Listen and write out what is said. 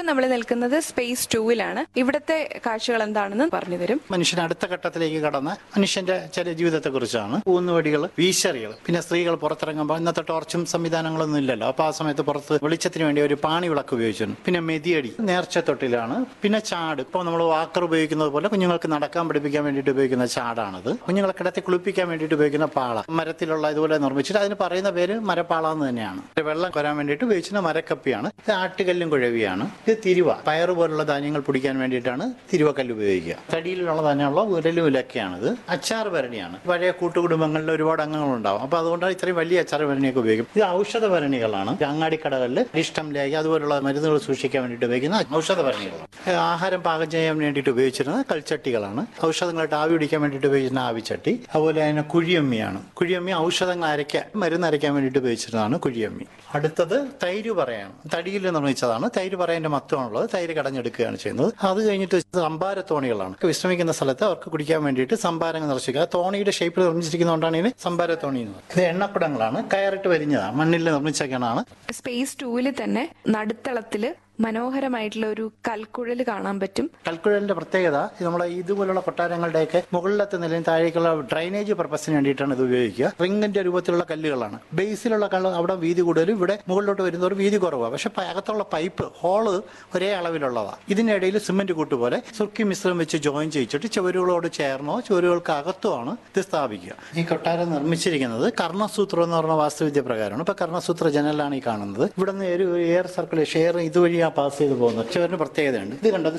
നമ്മൾ നിൽക്കുന്നത് സ്പേസ് ടൂവിലാണ് ഇവിടുത്തെ കാഴ്ചകൾ എന്താണെന്ന് പറഞ്ഞു തരും മനുഷ്യൻ അടുത്ത ഘട്ടത്തിലേക്ക് കടന്ന മനുഷ്യന്റെ ചില ജീവിതത്തെ കുറിച്ചാണ് ഊന്നുവടികൾ വീശറികൾ പിന്നെ സ്ത്രീകൾ പുറത്തിറങ്ങുമ്പോൾ ഇന്നത്തെ ടോർച്ചും സംവിധാനങ്ങളൊന്നും ഇല്ലല്ലോ അപ്പൊ ആ സമയത്ത് പുറത്ത് വെളിച്ചത്തിന് വേണ്ടി ഒരു പാണി വിളക്ക് ഉപയോഗിച്ചിരുന്നു പിന്നെ മെതിയടി നേർച്ച തൊട്ടിലാണ് പിന്നെ ചാട് ഇപ്പോൾ നമ്മൾ വാക്കർ ഉപയോഗിക്കുന്നത് പോലെ കുഞ്ഞുങ്ങൾക്ക് നടക്കാൻ പഠിപ്പിക്കാൻ വേണ്ടിയിട്ട് ഉപയോഗിക്കുന്ന ചാടാണിത് കുഞ്ഞുങ്ങളെ കിടത്തി കുളിപ്പിക്കാൻ വേണ്ടിയിട്ട് ഉപയോഗിക്കുന്ന പാള മരത്തിലുള്ള ഇതുപോലെ നിർമ്മിച്ചിട്ട് അതിന് പറയുന്ന പേര് മരപ്പാള എന്ന് തന്നെയാണ് വെള്ളം കൊരാൻ വേണ്ടിയിട്ട് ഉപയോഗിക്കുന്ന മരക്കപ്പിയാണ് ഇത് ആട്ടുകല്ലും കുഴവിയാണ് ഇത് തിരുവ പയറ് പോലുള്ള ധാന്യങ്ങൾ പിടിക്കാൻ വേണ്ടിയിട്ടാണ് തിരുവക്കല്ല് ഉപയോഗിക്കുക തടിയിലുള്ള തന്നെയുള്ള ഉരലും ഇലക്കയാണിത് അച്ചാർ ഭരണിയാണ് പഴയ കൂട്ടുകുടുംബങ്ങളിൽ ഒരുപാട് അംഗങ്ങളുണ്ടാവും അപ്പൊ അതുകൊണ്ടാണ് ഇത്രയും വലിയ അച്ചാർ ഭരണിയൊക്കെ ഉപയോഗിക്കും ഇത് ഔഷധ ഭരണികളാണ് അങ്ങാടിക്കടകളിൽ ഇഷ്ടം ലേഖ അതുപോലുള്ള മരുന്നുകൾ സൂക്ഷിക്കാൻ വേണ്ടിയിട്ട് ഉപയോഗിക്കുന്ന ഔഷധ ഭരണികളാണ് ഏഹ് ആഹാരം പാകം ചെയ്യാൻ വേണ്ടിയിട്ട് ഉപയോഗിച്ചിരുന്ന കൽച്ചട്ടികളാണ് ഔഷധങ്ങളായിട്ട് ആവി പിടിക്കാൻ വേണ്ടിയിട്ട് ഉപയോഗിച്ചിരുന്ന ആവിച്ചട്ടി അതുപോലെ തന്നെ കുഴിയമ്മിയാണ് കുഴിയമ്മി ഔഷധങ്ങൾ അരയ്ക്കാൻ മരുന്ന് അരയ്ക്കാൻ വേണ്ടിയിട്ട് ഉപയോഗിച്ചിരുന്നതാണ് കുഴിയമ്മി അടുത്തത് തൈര് പറയാണ് തടിയിൽ നിർമ്മിച്ചതാണ് തൈര് പറയന്റെ മത്തമാണുള്ളത് തൈര് കടഞ്ഞെടുക്കുകയാണ് ചെയ്യുന്നത് അത് കഴിഞ്ഞിട്ട് സംഭാര തോണികളാണ് വിശ്രമിക്കുന്ന സ്ഥലത്ത് അവർക്ക് കുടിക്കാൻ വേണ്ടിയിട്ട് സംഭാരങ്ങൾ നിറച്ചിരിക്കുക ആ തോണിയുടെ ഷേപ്പിൽ നിർമ്മിച്ചിരിക്കുന്നതുകൊണ്ടാണ് ഇതിന് സംഭാര തോണി എന്ന് പറയുന്നത്. ഇത് എണ്ണക്കുടങ്ങളാണ് കയറിട്ട് വരിഞ്ഞതാണ് മണ്ണിൽ നിർമ്മിച്ചൊക്കെയാണ് സ്പേസ് ടൂവിൽ തന്നെ നടുത്തളത്തില് മനോഹരമായിട്ടുള്ള ഒരു കൽക്കുഴൽ കാണാൻ പറ്റും കൽക്കുഴലിന്റെ പ്രത്യേകത ഇത് നമ്മളെ ഇതുപോലുള്ള കൊട്ടാരങ്ങളുടെയൊക്കെ മുകളിലത്തെ നിലയും താഴേക്കുള്ള ഡ്രൈനേജ് പർപ്പസിന് വേണ്ടിയിട്ടാണ് ഇത് ഉപയോഗിക്കുക റിങ്ങിന്റെ രൂപത്തിലുള്ള കല്ലുകളാണ് ബേസിലുള്ള കല്ല് അവിടെ വീതി കൂടുതലും ഇവിടെ മുകളിലോട്ട് വരുന്നവർ വീതി കുറവാണ് പക്ഷെ പ- അകത്തുള്ള പൈപ്പ് ഹോള് ഒരേ അളവിലുള്ളതാണ് ഇതിനിടയിൽ സിമന്റ് കൂട്ടുപോലെ സുർക്കി മിശ്രം വെച്ച് ജോയിൻ ചെയ്യിച്ചിട്ട് ചുവരുകളോട് ചേർന്നോ ചുവരുകൾക്ക് അകത്തുമാണ് ഇത് സ്ഥാപിക്കുക ഈ കൊട്ടാരം നിർമ്മിച്ചിരിക്കുന്നത് കർണസൂത്രം എന്ന് പറഞ്ഞ വാസ്തുവിദ്യ പ്രകാരമാണ് ഇപ്പൊ കർണസൂത്ര ജനലാണ് ഈ കാണുന്നത് ഇവിടെ നിന്ന് ഒരു എയർ സർക്കുലേഷൻ എയർ ഇതുവഴിയാ പാസ് ചെയ്ത് പോകുന്നത് ചുവരിന് പ്രത്യേകതയുണ്ട് ഇത് കണ്ടത്